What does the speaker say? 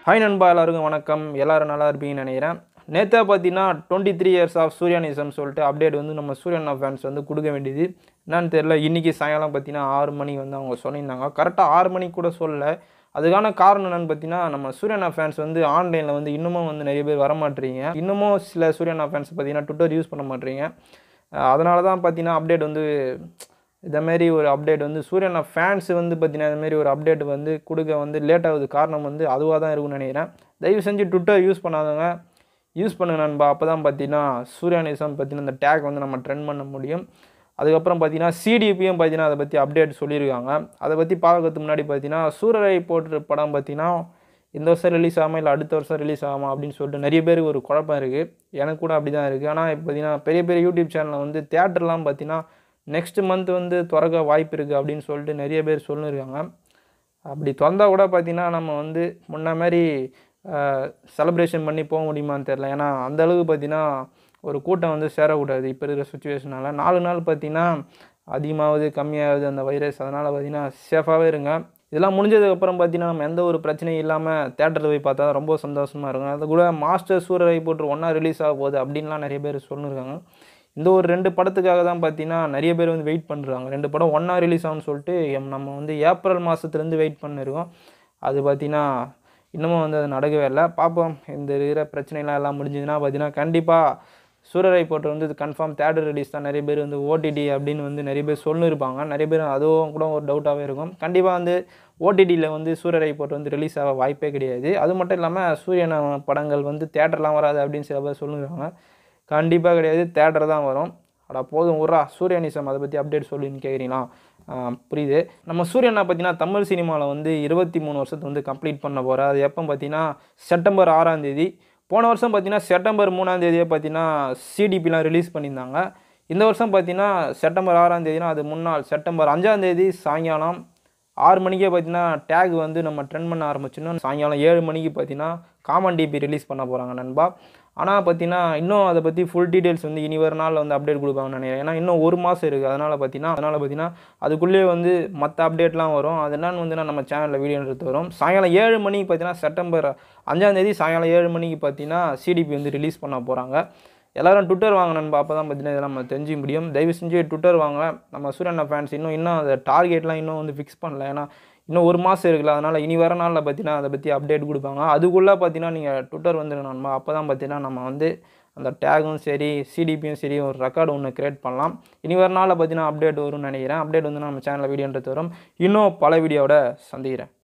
hi நண்பா எல்லாருக்கும் வணக்கம் எல்லாரும் நல்லா இருப்பீங்கன்னு நினைக்கிறேன் நேற்றா பார்த்தீங்கன்னா டுவெண்ட்டி த்ரீ இயர்ஸ் ஆஃப் சூர்யானிசம் சொல்லிட்டு அப்டேட் வந்து நம்ம சூரியன் ஃபேன்ஸ் வந்து கொடுக்க வேண்டியது என்னன்னு தெரியல இன்றைக்கி சாயங்காலம் பார்த்தீங்கன்னா ஆறு மணி வந்து அவங்க சொல்லியிருந்தாங்க கரெக்டாக ஆறு மணிக்கு கூட சொல்லல அதுக்கான காரணம் என்னன்னு பார்த்தீங்கன்னா நம்ம சூரியனா ஃபேன்ஸ் வந்து ஆன்லைனில் வந்து இன்னமும் வந்து நிறைய பேர் வரமாட்டீங்க இன்னமும் சில சூரியனா ஃபேன்ஸ் பார்த்தீங்கன்னா ட்விட்டர் யூஸ் பண்ண மாட்டீங்க அதனால தான் பார்த்தீங்கன்னா அப்டேட் வந்து இதமாரி ஒரு அப்டேட் வந்து சூரியனா ஃபேன்ஸ் வந்து பார்த்தீங்கன்னா இதுமாரி ஒரு அப்டேட் வந்து கொடுக்க வந்து லேட் ஆகுது காரணம் வந்து அதுவாக தான் இருக்கும்னு நினைக்கிறேன் தயவு செஞ்சு ட்விட்டர் யூஸ் பண்ணாதவங்க யூஸ் பண்ணுங்க நண்பா அப்போ தான் பார்த்தீங்கன்னா சூர்யானிசம் பார்த்தீங்கன்னா இந்த டேக் வந்து நம்ம ட்ரெண்ட் பண்ண முடியும் அதுக்கப்புறம் பார்த்தீங்கன்னா சிடிபியும் பார்த்தீங்கன்னா அதை பற்றி அப்டேட் சொல்லியிருக்காங்க அதை பற்றி பார்க்கறதுக்கு முன்னாடி பார்த்தீங்கன்னா சூரரை போட்டு படம் பார்த்தீங்கன்னா இந்த வருஷம் ரிலீஸ் ஆகாமல் இல்லை அடுத்த வருஷம் ரிலீஸ் ஆகாமா அப்படின்னு சொல்லிட்டு நிறைய பேருக்கு ஒரு குழப்பம் இருக்குது எனக்கு கூட அப்படி தான் இருக்குது ஆனால் இப்போ பார்த்தீங்கன்னா பெரிய பெரிய யூடியூப் சேனலில் வந்து தேட்டர்லாம் பார்த்தீங்கன்னா நெக்ஸ்ட் மந்த் வந்து திறக்க வாய்ப்பு இருக்குது அப்படின்னு சொல்லிட்டு நிறைய பேர் சொல்லியிருக்காங்க அப்படி திறந்தா கூட பார்த்தீங்கன்னா நம்ம வந்து முன்ன மாதிரி செலப்ரேஷன் பண்ணி போக முடியுமான்னு தெரில ஏன்னா அந்த அளவுக்கு பார்த்தீங்கன்னா ஒரு கூட்டம் வந்து சேரக்கூடாது இப்போ இருக்கிற சுச்சுவேஷனால் நாலு நாள் பார்த்தீங்கன்னா அதிகமாகுது கம்மியாகுது அந்த வைரஸ் அதனால் பார்த்தீங்கன்னா சேஃபாகவே இருங்க இதெல்லாம் முடிஞ்சதுக்கப்புறம் பார்த்தீங்கன்னா நம்ம எந்த ஒரு பிரச்சனையும் இல்லாமல் தேட்டரில் போய் பார்த்தா ரொம்ப சந்தோஷமாக இருக்கும் அது கூட மாஸ்டர் சூரரை போட்டு ஒன்றா ரிலீஸ் ஆக போகுது அப்படின்லாம் நிறைய பேர் சொல்லியிருக்காங்க இந்த ஒரு ரெண்டு படத்துக்காக தான் பார்த்தீங்கன்னா நிறைய பேர் வந்து வெயிட் பண்ணுறாங்க ரெண்டு படம் ஒன்றா ரிலீஸ் ஆகும்னு சொல்லிட்டு எம் நம்ம வந்து ஏப்ரல் மாதத்துலேருந்து வெயிட் பண்ணிருக்கோம் அது பார்த்தீங்கன்னா இன்னமும் வந்து அது நடக்கவே இல்லை பார்ப்போம் இந்த இருக்கிற பிரச்சனைலாம் எல்லாம் முடிஞ்சதுன்னா பார்த்தீங்கன்னா கண்டிப்பாக சூரரை போட்டு வந்து இது கன்ஃபார்ம் தேட்டர் ரிலீஸ் தான் நிறைய பேர் வந்து ஓடிடி அப்படின்னு வந்து நிறைய பேர் சொல்லியிருப்பாங்க நிறைய பேர் அதுவும் கூட ஒரு டவுட்டாகவே இருக்கும் கண்டிப்பாக வந்து ஓடிடியில் வந்து சூரரை போட்டு வந்து ரிலீஸ் ஆக வாய்ப்பே கிடையாது அது மட்டும் இல்லாமல் சூரியன் படங்கள் வந்து தேட்டர்லாம் வராது அப்படின்னு சில பேர் சொல்லுறாங்க கண்டிப்பாக கிடையாது தேட்டர் தான் வரும் அடா போதும் உர்ரா சூரியனிசம் அதை பற்றி அப்டேட் சொல்லின்னு கேட்குறீங்களா புரியுது நம்ம சூரியனை பார்த்தீங்கன்னா தமிழ் சினிமாவில் வந்து இருபத்தி மூணு வருஷத்தை வந்து கம்ப்ளீட் பண்ண போகிறார் அது எப்போ பார்த்தீங்கன்னா செப்டம்பர் ஆறாம் தேதி போன வருஷம் பார்த்தீங்கன்னா செப்டம்பர் மூணாம் தேதியே பார்த்தீங்கன்னா சிடிபிலாம் ரிலீஸ் பண்ணியிருந்தாங்க இந்த வருஷம் பார்த்தீங்கன்னா செப்டம்பர் ஆறாம் தேதினா அது முன்னாள் செப்டம்பர் அஞ்சாம் தேதி சாயங்காலம் ஆறு மணிக்கே பார்த்தீங்கன்னா டேக் வந்து நம்ம ட்ரெண்ட் பண்ண ஆரம்பிச்சிடணும் சாயங்காலம் ஏழு மணிக்கு பார்த்தீங்கன்னா காமன் டிபி ரிலீஸ் பண்ண போகிறாங்க நண்பா ஆனால் பார்த்தீங்கன்னா இன்னும் அதை பற்றி ஃபுல் டீட்டெயில்ஸ் வந்து இனி ஒரு நாள் வந்து அப்டேட் கொடுப்பாங்கன்னு நினைக்கிறேன் ஏன்னா இன்னும் ஒரு மாதம் இருக்குது அதனால் பார்த்தீங்கன்னா அதனால் பார்த்தீங்கன்னா அதுக்குள்ளேயே வந்து மற்ற அப்டேட்லாம் வரும் அது என்னன்னு வந்து நம்ம சேனலில் வீடியோ எடுத்து வரும் சாயங்காலம் ஏழு மணிக்கு பார்த்தீங்கன்னா செப்டம்பர் அஞ்சாந்தேதி சாயங்காலம் ஏழு மணிக்கு பார்த்தீங்கன்னா சிடிபி வந்து ரிலீஸ் பண்ண போகிறாங்க எல்லோரும் ட்விட்டர் வாங்க நண்பா அப்போ தான் பார்த்தீங்கன்னா இதெல்லாம் நம்ம தெரிஞ்சிக்க முடியும் தயவு செஞ்சு ட்விட்டர் வாங்க நம்ம சூரியண்ணா ஃபேன்ஸ் இன்னும் இன்னும் அந்த டார்கெட்லாம் இன்னும் வந்து ஃபிக்ஸ் பண்ணல ஏன்னா இன்னும் ஒரு மாதம் இருக்குல்ல அதனால் இனி வர நாளில் பார்த்தீங்கன்னா அதை பற்றி அப்டேட் கொடுப்பாங்க அதுக்குள்ளே பார்த்தீங்கன்னா நீங்கள் ட்விட்டர் வந்துருங்க நண்பா அப்போ தான் பார்த்தீங்கன்னா நம்ம வந்து அந்த டேகும் சரி சிடிபியும் சரி ஒரு ரெக்கார்டு ஒன்று க்ரியேட் பண்ணலாம் இனி வர நாளில் பார்த்தீங்கன்னா அப்டேட் வரும்னு நினைக்கிறேன் அப்டேட் வந்து நம்ம சேனலில் வீடியோன்றது வரும் இன்னும் பல வீடியோவோட சந்திக்கிறேன்